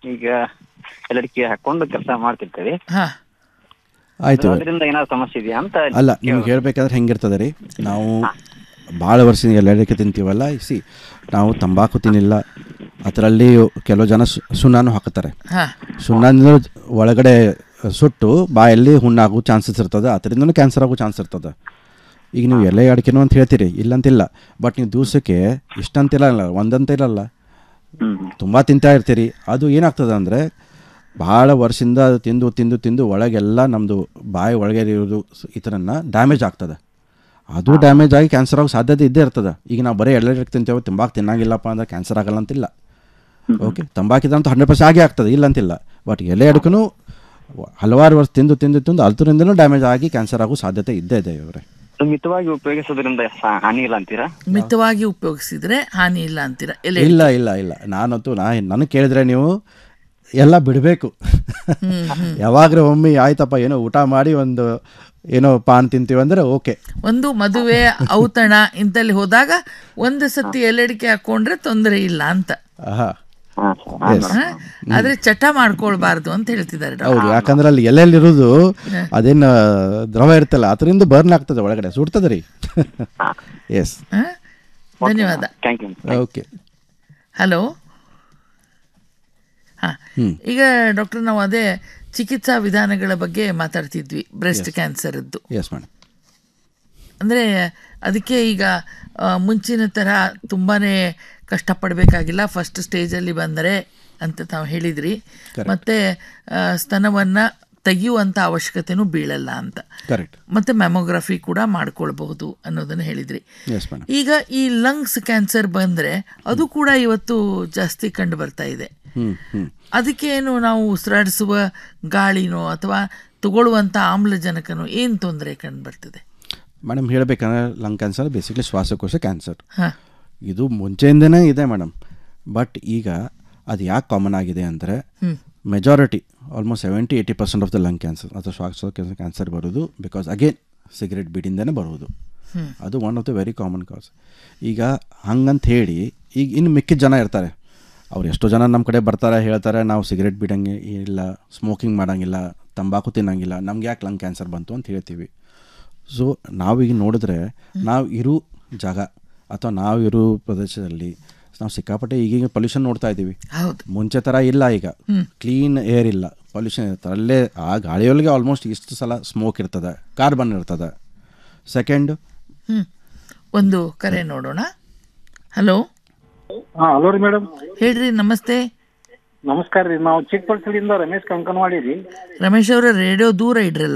ಈಗ ಎಲ್ಲರಿಕೆ ಹಾಕೊಂಡು ಕೆಲಸ ಮಾಡ್ತಿರ್ತೀವಿ ಹಾ ಆಯಿತು ಅದರಿಂದ ಏನಾದ್ರು ಸಮಸ್ಯೆ ಇದೆಯಾ ಅಂತ ಅಲ್ಲ ನಿಮ್ಗೆ ಹೇಳ್ಬೇಕಾದ್ರೆ ಹೆಂಗಿರ್ತದೆ ರೀ ನಾವು ಭಾಳ ವರ್ಷದಿಂದ ಎಲ್ಲರಿಕೆ ತಿಂತೀವಲ್ಲ ಸಿ ನಾವು ತಂಬಾಕು ತಿನ್ನಿಲ್ಲ ಅದರಲ್ಲಿ ಕೆಲವು ಜನ ಸು- ಸುಣ್ಣನೂ ಹಾಕ್ತಾರೆ ಹಾ ಸುಣ್ಣನ ಒಳಗಡೆ ಸುಟ್ಟು ಬಾಯಲ್ಲಿ ಹುಣ್ಣಾಗೋ ಚಾನ್ಸಸ್ ಇರ್ತದೆ ಅದರಿಂದನೂ ಕ್ಯಾನ್ಸರ್ ಆಗೋ ಚಾನ್ಸ್ ಇರ್ತದೆ ಈಗ ನೀವು ಎಲೆ ಅಡಿಕೆನೂ ಅಂತ ಹೇಳ್ತೀರಿ ಇಲ್ಲಂತಿಲ್ಲ ಬಟ್ ನೀವು ದಿವಸಕ್ಕೆ ಇಷ್ಟಂತಿರಲ್ಲ ಒಂದಂತ ಇರಲ್ಲ ತುಂಬ ತಿಂತಾ ಇರ್ತೀರಿ ಅದು ಏನಾಗ್ತದೆ ಅಂದರೆ ಭಾಳ ವರ್ಷದಿಂದ ಅದು ತಿಂದು ತಿಂದು ತಿಂದು ಒಳಗೆಲ್ಲ ನಮ್ಮದು ಬಾಯಿ ಒಳಗೆ ಇರೋದು ಸ್- ಈ ಥರನ ಡ್ಯಾಮೇಜ್ ಆಗ್ತದೆ ಅದು ಡ್ಯಾಮೇಜ್ ಆಗಿ ಕ್ಯಾನ್ಸರ್ ಆಗೋ ಸಾಧ್ಯತೆ ಇದ್ದೇ ಇರ್ತದೆ ಈಗ ನಾವು ಬರೀ ಎಳ್ಳೆ ತಿಂತೇವೆ ತಂಬಾಕು ತಿನ್ನಂಗಿಲ್ಲಪ್ಪ ಅಂದ್ರೆ ಕ್ಯಾನ್ಸರ್ ಆಗಲ್ಲ ಅಂತಿಲ್ಲ ಓಕೆ ತಂಬಾಕಿದಂತೂ ಹಂಡ್ರೆಡ್ ಪರ್ಸೆಂಟ್ ಆಗೇ ಆಗ್ತದೆ ಇಲ್ಲ ಅಂತಿಲ್ಲ ಬಟ್ ಎಲೆ ಅಡಿಕೆನೂ ಹಲವಾರು ವರ್ಷ ತಿಂದು ತಿಂದು ತಿಂದು ಅದರಿಂದನೂ ಡ್ಯಾಮೇಜ್ ಆಗಿ ಕ್ಯಾನ್ಸರ್ ಆಗೋ ಸಾಧ್ಯತೆ ಇದ್ದೇ ಇದೆ ಇವರೇ ಮಿತವಾಗಿ ಉಪಯೋಗಿಸೋದ್ರಿಂದ ಸ- ಹಾನಿ ಇಲ್ಲ ಅಂತೀರಾ ಮಿತವಾಗಿ ಉಪಯೋಗಿಸಿದ್ರೆ ಹಾನಿ ಇಲ್ಲ ಅಂತೀರಾ ಎಲೆ ಇಲ್ಲ ಇಲ್ಲ ಇಲ್ಲ ನಾನಂತೂ ನಾ ನನಗೆ ಕೇಳಿದ್ರೆ ನೀವು ಎಲ್ಲ ಬಿಡಬೇಕು ಯಾವಾಗ್ರೆ ಒಮ್ಮೆ ಆಯ್ತಪ್ಪ ಏನೋ ಊಟ ಮಾಡಿ ಒಂದು ಏನೋ ಪಾನ್ ತಿಂತೀವಿ ಅಂದರೆ ಓಕೆ ಒಂದು ಮದುವೆ ಔತಣ ಇಂತಲ್ಲಿ ಹೋದಾಗ ಒಂದು ಸತಿ ಎಲೆಡಿಕೆ ಹಾಕೊಂಡ್ರೆ ತೊಂದರೆ ಇಲ್ಲ ಅಂತ ಆಹಾ ಹಾ? ಆದ್ರೆ ಚಟ ಮಾಡ್ಕೊಳ್ಬಾರ್ದು ಅಂತ ಹೇಳ್ತಿದ್ದಾರೆ ಡಾಕ್ಟರ್. ಹೌದು ಯಾಕಂದ್ರೆ ಅಲ್ಲಿ ಎಲೆಯಲ್ಲಿರೋದು ಅದೇನು ದ್ರವ ಇರ್ತಲ್ಲ ಅದರಿಂದ ಬರ್ನ್ ಆಗ್ತದೆ ಒಳಗಡೆ ಸುಡ್ತದೆ ರೀ ಎಸ್ ಹಾ? ಧನ್ಯವಾದ ಥ್ಯಾಂಕ್ ಯು ಓಕೆ ಹಲೋ ಹಾ ಈಗ ಡಾಕ್ಟರ್ ನಾವು ಅದೇ ಚಿಕಿತ್ಸಾ ವಿಧಾನಗಳ ಬಗ್ಗೆ ಮಾತಾಡ್ತಿದ್ವಿ ಬ್ರೆಸ್ಟ್ ಕ್ಯಾನ್ಸರ್ದ್ದು ಎಸ್ ಮೇಡಮ್ ಅಂದರೆ ಅದಕ್ಕೆ ಈಗ ಆ, ಮುಂಚಿನ ಥರ ತುಂಬಾ ಕಷ್ಟಪಡಬೇಕಾಗಿಲ್ಲ ಫಸ್ಟ್ ಸ್ಟೇಜಲ್ಲಿ ಬಂದರೆ ಅಂತ ತಾವು ಹೇಳಿದ್ರಿ ಮತ್ತು ಸ್ತನವನ್ನು ತೆಗೆಯುವಂಥ ಅವಶ್ಯಕತೆನೂ ಬೀಳಲ್ಲ ಅಂತ ಕರೆಕ್ಟ್ ಮತ್ತು ಮ್ಯಾಮೋಗ್ರಫಿ ಕೂಡ ಮಾಡ್ಕೊಳ್ಬಹುದು ಅನ್ನೋದನ್ನು ಹೇಳಿದ್ರಿ ಎಸ್ ಮೇಡಮ್ ಈಗ ಈ ಲಂಗ್ಸ್ ಕ್ಯಾನ್ಸರ್ ಬಂದರೆ ಅದು ಕೂಡ ಇವತ್ತು ಜಾಸ್ತಿ ಕಂಡು ಬರ್ತಾ ಇದೆ ಹ್ಞೂ ಹ್ಞೂ ಅದಕ್ಕೇನು ನಾವು ಉಸಿರಾಡಿಸುವ ಗಾಳಿನೋ ಅಥವಾ ತಗೊಳ್ಳುವಂಥ ಆಮ್ಲಜನಕನೋ ಏನು ತೊಂದರೆ ಕಂಡು ಬರ್ತದೆ ಮೇಡಮ್ ಹೇಳಬೇಕಂದ್ರೆ ಲಂಗ್ ಕ್ಯಾನ್ಸರ್ ಬೇಸಿಕ್ಲಿ ಶ್ವಾಸಕೋಶ ಕ್ಯಾನ್ಸರ್ ಹಾಂ ಇದು ಮುಂಚೆಯಿಂದನೇ ಇದೆ ಮೇಡಮ್ ಬಟ್ ಈಗ ಅದು ಯಾಕೆ ಕಾಮನ್ ಆಗಿದೆ ಅಂದರೆ majority almost seventy eighty percent of the lung cancer ಅಥವಾ ಶ್ವಾಸಕೋಶ ಕ್ಯಾನ್ಸರ್ ಬರೋದು ಬಿಕಾಸ್ ಅಗೇನ್ ಸಿಗರೇಟ್ ಬಿಡಿಂದನೇ ಬರೋದು ಅದು one of the very common cause ಈಗ ಹಂಗಂತ ಹೇಳಿ ಈಗ ಇನ್ನು ಮಿಕ್ಕಿದ ಜನ ಇರ್ತಾರೆ ಅವ್ರು ಎಷ್ಟೋ ಜನ ನಮ್ಮ ಕಡೆ ಬರ್ತಾರೆ ಹೇಳ್ತಾರೆ ನಾವು ಸಿಗರೇಟ್ ಬಿಡಂಗೆ ಇಲ್ಲ ಸ್ಮೋಕಿಂಗ್ ಮಾಡೋಂಗಿಲ್ಲ ತಂಬಾಕು ತಿನ್ನಂಗಿಲ್ಲ ನಮ್ಗೆ ಯಾಕೆ ಲಂಗ್ ಕ್ಯಾನ್ಸರ್ ಬಂತು ಅಂತ ಹೇಳ್ತೀವಿ ಸೊ ನಾವೀಗ ನೋಡಿದ್ರೆ ನಾವು ಇರೋ ಜಾಗ ಅಥವಾ ನಾವು ಇರೋ ಪ್ರದೇಶದಲ್ಲಿ ನಾವು ಸಿಕ್ಕಾಪಟ್ಟೆ ಈಗೀಗ ಪೊಲ್ಯೂಷನ್ ನೋಡ್ತಾ ಇದ್ದೀವಿ ಹೌದು ಮುಂಚೆ ಥರ ಇಲ್ಲ ಈಗ ಕ್ಲೀನ್ ಏರ್ ಇಲ್ಲ ಪೊಲ್ಯೂಷನ್ ಇರ್ತದೆ ಅಲ್ಲೇ ಆ ಗಾಳಿಯೊಳಗೆ ಆಲ್ಮೋಸ್ಟ್ ಇಷ್ಟು ಸಲ ಸ್ಮೋಕ್ ಇರ್ತದೆ ಕಾರ್ಬನ್ ಇರ್ತದೆ ಸೆಕೆಂಡ್ ಹ್ಞೂ ಒಂದು ಕರೆ ನೋಡೋಣ ಹಲೋ ಹಾ ಹಲೋ ರೀ ಮೇಡಮ್ ಹೇಳ್ರಿ ನಮಸ್ತೆ ನಮಸ್ಕಾರ ರೀ ನಾವು ಚಿಕ್ಕಪಳ್ಸಲಿಂದ ರಮೇಶ್ ಕಂಕನವಾಡಿ ರೀ ರಮೇಶ್ ಅವರ ರೇಡಿಯೋ ದೂರ ಇಡ್ರಲ್ಲ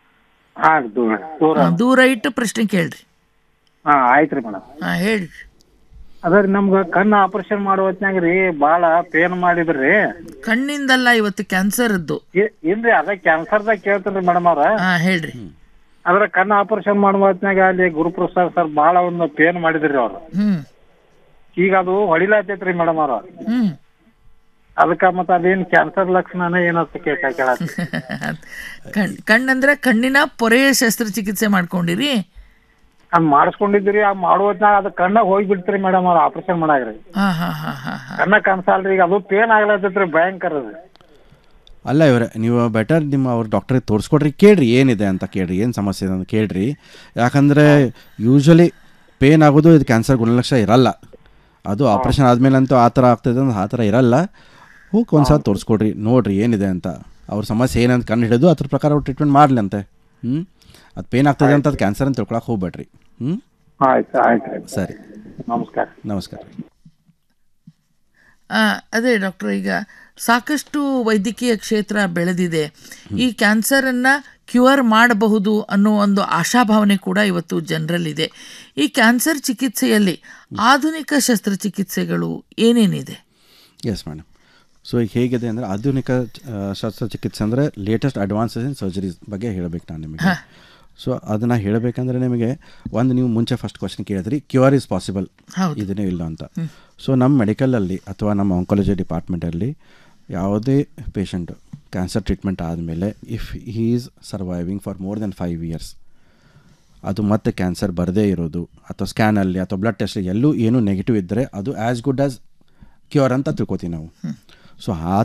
ಹಾ ದೂರ ದೂರ ಹಾ, ದೂರ ಇಟ್ಟು ಪ್ರಶ್ನೆ ಕೇಳ್ರಿ ಹಾ ಆಯ್ತು ರೀ ಮೇಡಮ್ ಹಾಂ ಹೇಳ್ರಿ ಅದ ರೀ ನಮ್ಗ ಕಣ್ಣು ಆಪರೇಷನ್ ಮಾಡೋ ಹೊತ್ನ್ಯಾಗ ರೀ ಭಾಳ ಪೇನ್ ಮಾಡಿದ್ರಿ ಕಣ್ಣಿಂದಲ್ಲ ಇವತ್ತು ಕ್ಯಾನ್ಸರ್ದ್ದು ಇ- ಇಲ್ರಿ ಅದ ಕ್ಯಾನ್ಸರ್ದಾಗ ಕೇಳ್ತೇನ್ರಿ ಮೇಡಮ್ ಅವ್ರ ಹಾಂ ಹೇಳ್ರಿ ಅದ್ರ ಕಣ್ಣು ಆಪರೇಷನ್ ಮಾಡೋ ಹೊತ್ನ್ಯಾಗ ಅಲ್ಲಿ ಗುರುಪ್ರಸಾದ್ ಸರ್ ಭಾಳ ಒಂದು ಪೇನ್ ಮಾಡಿದ್ರಿ ಅವ್ರು ಹ್ಞೂ ಈಗ ಅದು ಹೊಡಿಲಾತೈತ್ರಿ ಮೇಡಮ್ ಅವ್ರ ಹ್ಞೂ ಅದಕ್ಕ ಮತ್ತ ಅದೇನ್ ಕ್ಯಾನ್ಸರ್ ಲಕ್ಷಣನ ಏನಂತ ಕೇಳ ಕೇಳ ಕಣ್ ಕಣ್ಣಂದ್ರೆ ಕಣ್ಣಿನ ಪೊರೆಯ ಶಸ್ತ್ರಚಿಕಿತ್ಸೆ ಮಾಡ್ಕೊಂಡಿರಿ ಅದ್ ಮಾಡಿಸ್ಕೊಂಡಿದ್ರಿ ಆ ಮಾಡೋ ಹೊತ್ನ್ಯಾಗ ಅದ ಕಣ್ಣಾಗ ಹೋಗಿ ಬಿಡ್ತ್ರಿ ಮೇಡಮ್ ಅವ್ರ ಆಪರೇಷನ್ ಮಾಡಾಗ್ರಿ ಹಾಂ ಹಾಂ ಹಾಂ ಹಾಂ ಹಾಂ ಕಣ್ಣ ಕಾಣಿಸಲ್ರಿ ಈಗ ಅದು ಪೇನ್ ಆಗ್ಲತ್ತೈತ್ರಿ ಭಯಂಕರ ಅದು. ಅಲ್ಲ ಇವರೇ ನೀವು ಬೆಟರ್ ನಿಮ್ಮ ಅವ್ರ ಡಾಕ್ಟ್ರಿಗೆ ತೋರಿಸ್ಕೊಡ್ರಿ ಕೇಳ್ರಿ ಏನಿದೆ ಅಂತ ಕೇಳ್ರಿ ಏನು ಸಮಸ್ಯೆ ಇದೆ ಅಂತ ಕೇಳ್ರಿ ಯಾಕಂದರೆ ಯೂಶ್ವಲಿ ಪೇನ್ ಆಗೋದು ಇದು ಕ್ಯಾನ್ಸರ್ ಗುಣಲಕ್ಷಣ ಇರಲ್ಲ ಅದು ಆಪ್ರೇಷನ್ ಆದಮೇಲಂತೂ ಆ ಥರ ಆಗ್ತದೆ ಅಂದ್ರೆ ಆ ಥರ ಇರಲ್ಲ ಹೋಗಿ ಒಂದು ಸಲ ತೋರಿಸ್ಕೊಡ್ರಿ ನೋಡ್ರಿ ಏನಿದೆ ಅಂತ ಅವ್ರ ಸಮಸ್ಯೆ ಏನಂತ ಕಂಡು ಹಿಡಿದು ಅದ್ರ ಪ್ರಕಾರ ಅವ್ರು ಟ್ರೀಟ್ಮೆಂಟ್ ಮಾಡಲಿ ಅಂತೆ ಹ್ಞೂ ಅದು ಪೇನ್ ಆಗ್ತದೆ ಅಂತ ಅದು ಕ್ಯಾನ್ಸರ್ ಅಂತ ತಿಳ್ಕೊಳಕ್ಕೆ ಹೋಗ್ಬೇಡ್ರಿ ಹ್ಞೂ ಆಯ್ತು ಆಯ್ತು ರೀ ಸರಿ ನಮಸ್ಕಾರ ನಮಸ್ಕಾರ ಆ, ಅದೇ ಡಾಕ್ಟರ್ ಈಗ ಸಾಕಷ್ಟು ವೈದ್ಯಕೀಯ ಕ್ಷೇತ್ರ ಬೆಳೆದಿದೆ ಈ ಕ್ಯಾನ್ಸರನ್ನು ಕ್ಯೂರ್ ಮಾಡಬಹುದು ಅನ್ನೋ ಒಂದು ಆಶಾಭಾವನೆ ಕೂಡ ಇವತ್ತು ಜನರಲ್ಲಿದೆ ಈ ಕ್ಯಾನ್ಸರ್ ಚಿಕಿತ್ಸೆಯಲ್ಲಿ ಆಧುನಿಕ ಶಸ್ತ್ರಚಿಕಿತ್ಸೆಗಳು ಏನೇನಿದೆ ಎಸ್ ಮೇಡಮ್ ಸೊ ಈಗ ಹೇಗಿದೆ ಅಂದರೆ ಆಧುನಿಕ ಆ, ಶಸ್ತ್ರಚಿಕಿತ್ಸೆ ಅಂದರೆ ಲೇಟೆಸ್ಟ್ ಅಡ್ವಾನ್ಸಸ್ ಇನ್ ಸರ್ಜರೀಸ್ ಬಗ್ಗೆ ಹೇಳಬೇಕು ನಾನು ನಿಮಗೆ ಸೊ ಅದನ್ನು ಹೇಳಬೇಕಂದ್ರೆ ನಿಮಗೆ ಒಂದು ನೀವು ಮುಂಚೆ ಫಸ್ಟ್ ಕ್ವಶನ್ ಕೇಳಿದ್ರಿ ಕ್ಯೂರ್ ಇಸ್ ಪಾಸಿಬಲ್ ಹೌದು. ಇದನ್ನೇ ಇಲ್ಲ ಅಂತ ಸೊ ನಮ್ಮ ಮೆಡಿಕಲಲ್ಲಿ ಅಥವಾ ನಮ್ಮ ಆಂಕಾಲಜಿ ಡಿಪಾರ್ಟ್ಮೆಂಟಲ್ಲಿ ಯಾವುದೇ ಪೇಷಂಟ್ ಕ್ಯಾನ್ಸರ್ ಟ್ರೀಟ್ಮೆಂಟ್ ಆದಮೇಲೆ if he is surviving for more than five years ಅದು ಮತ್ತೆ ಕ್ಯಾನ್ಸರ್ ಬರದೇ ಇರೋದು ಅಥವಾ ಸ್ಕ್ಯಾನಲ್ಲಿ ಅಥವಾ ಬ್ಲಡ್ ಟೆಸ್ಟ್ ಎಲ್ಲೂ ಏನೂ ನೆಗೆಟಿವ್ ಇದ್ದರೆ ಅದು ಆ್ಯಸ್ ಗುಡ್ ಆಸ್ ಕ್ಯೂರ್ ಅಂತ ತಿಳ್ಕೊತೀವಿ ನಾವು ಸೊ ಆ